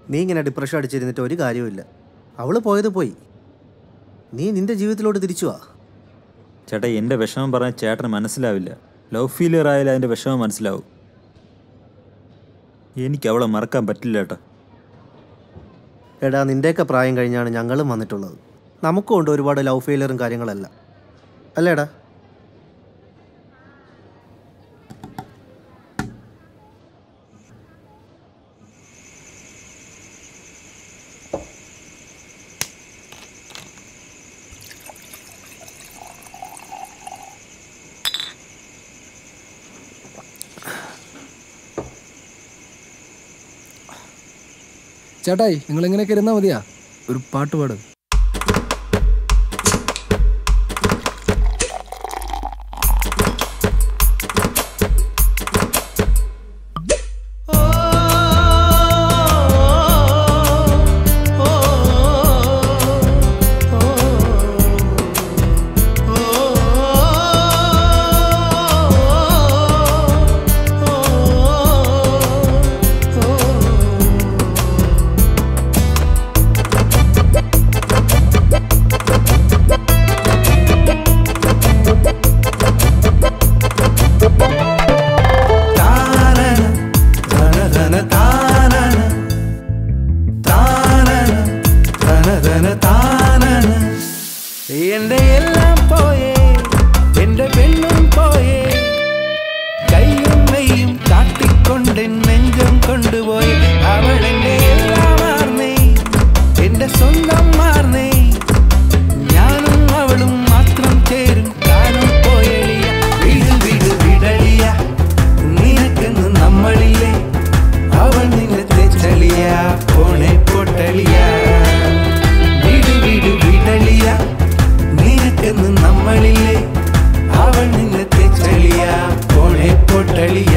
നീ ഇങ്ങനെ ഡിപ്രഷൻ അടിച്ചിരുന്നിട്ട് ഒരു കാര്യവുമില്ല അവള് പോയത് പോയി നീ നിന്റെ ജീവിതത്തിലോട്ട് തിരിച്ചു വാ ചേട്ടാ എൻ്റെ വിഷമം പറഞ്ഞാൽ ചേട്ടന് മനസ്സിലാവില്ല ലവ് ഫീലിയർ ആയാലും അതിൻ്റെ വിഷമം മനസ്സിലാവും എനിക്ക് അവളെ മറക്കാൻ പറ്റില്ല ചേട്ടാ എടാ നിന്റെയൊക്കെ പ്രായം കഴിഞ്ഞാണ് ഞങ്ങളും വന്നിട്ടുള്ളത് നമുക്കും ഉണ്ട് ഒരുപാട് ലവ് ഫെയിലിയറും കാര്യങ്ങളെല്ലാം അല്ലേടാ ചേട്ടായി നിങ്ങൾ ഇങ്ങനെയൊക്കെ ഇരുന്നാൽ മതിയാ ഒരു പാട്ട് പാട് എന്റെ എല്ലാം പോയേ എന്റെ പെണ്ണും പോയേ കയ്യും മെയ്യും കാട്ടിക്കൊണ്ട് നെഞ്ചം കൊണ്ടുപോയി അവൾ എന്റെ എല്ലാം മാർന്നേ എന്റെ സ്വന്തം മാർന്നേ ഞാനും അവളും മാത്രം ചേരും കാലം പോയളിയ വീട് വീട് വിടളിയ നിനക്കെന്ന് നമ്മളില്ലേ അവൾ നിന്നെ തെച്ചളിയ പോണെ പൊട്ടളിയ വീട് വീട് വിടളിയ നിനക്കെന്ന് നമ്മളില്ലേ അവൾ നിന്നെ തെച്ചളിയ പോണെ പൊട്ടളിയ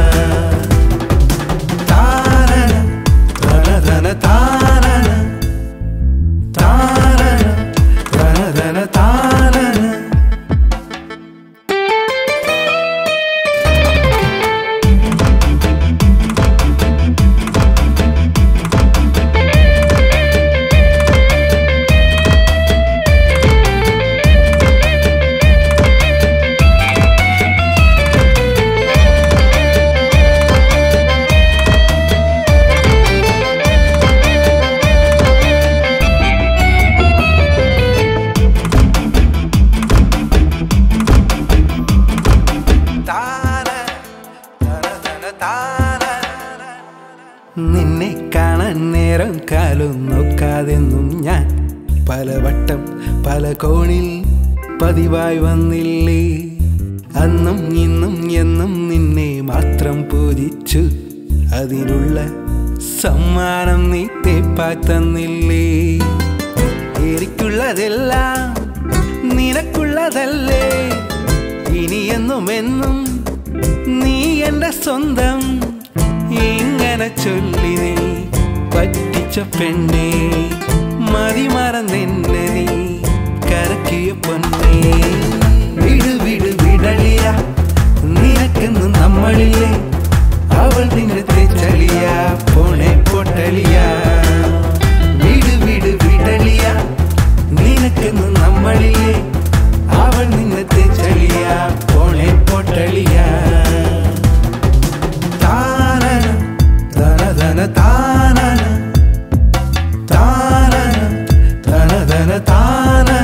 താരന ധന താരന താരന ധന ധന താരന നിന്നെ കാണാൻ നേരം കാലും നോക്കാതെന്നും ഞാൻ പലവട്ടം പല കോണിൽ പതിവായി വന്നില്ലേ അന്നും ഇന്നും എന്നും നിന്നെ മാത്രം പൂജിച്ചു അതിനുള്ള സമ്മാനം നീ തേപ്പായി തന്നില്ലേ എനിക്കുള്ളതെല്ലാം നിനക്കുള്ളതല്ലേ ഇനിയെന്നും എന്നും നീ എന്റെ സ്വന്തം ഇങ്ങനെ ചൊല്ലി നീ പറ്റിച്ച പെണ്ണേ മതി മറന്നെന്നെ നീ കരക്കിയ പൊന്നേ വിട് വിട് വിടളിയ നിനക്കെന്ന് നമ്മളില്ലേ അവൾ നിന്നെ തെച്ചളിയ പോണെ പൊട്ടളിയ വിട് വിട് വിടളിയ നിനക്കെന്ന് നമ്മളില്ലേ അവൾ നിന്നെ തെച്ചളിയ പോണെ പൊട്ടളിയ താനന ധന ധന താനന താനന ധന ധന താനന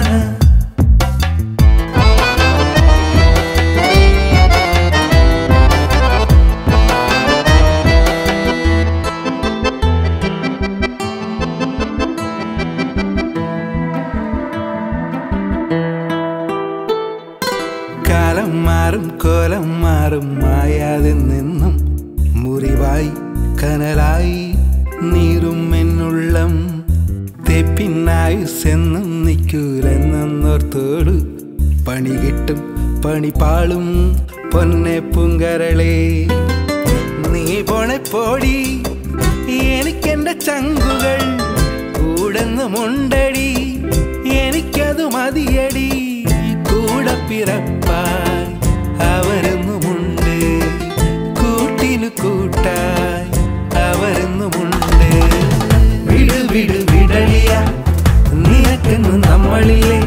കാലം മാറും കോലം മാറും മായാതെ നിന്നും മുറിവായി കനലായി നീറും എന്നുള്ളം തെപ്പിന്നായുസെന്നും നിൽക്കൂലെന്നോർത്തോളു പണി കിട്ടും പണി പാളും പൊന്നെ പൂങ്കരളേ നീ പോണെ പോടി എനിക്കെന്റെ ചങ്കുകൾ കൂടെന്നുമുണ്ടടി എനിക്കതു മതിയടി കൂടെ പിറപ്പായി അവരെന്നുമുണ്ട് കൂട്ടിനു കൂട്ടായി അവരെന്നുമുണ്ട് അവളില്ലേ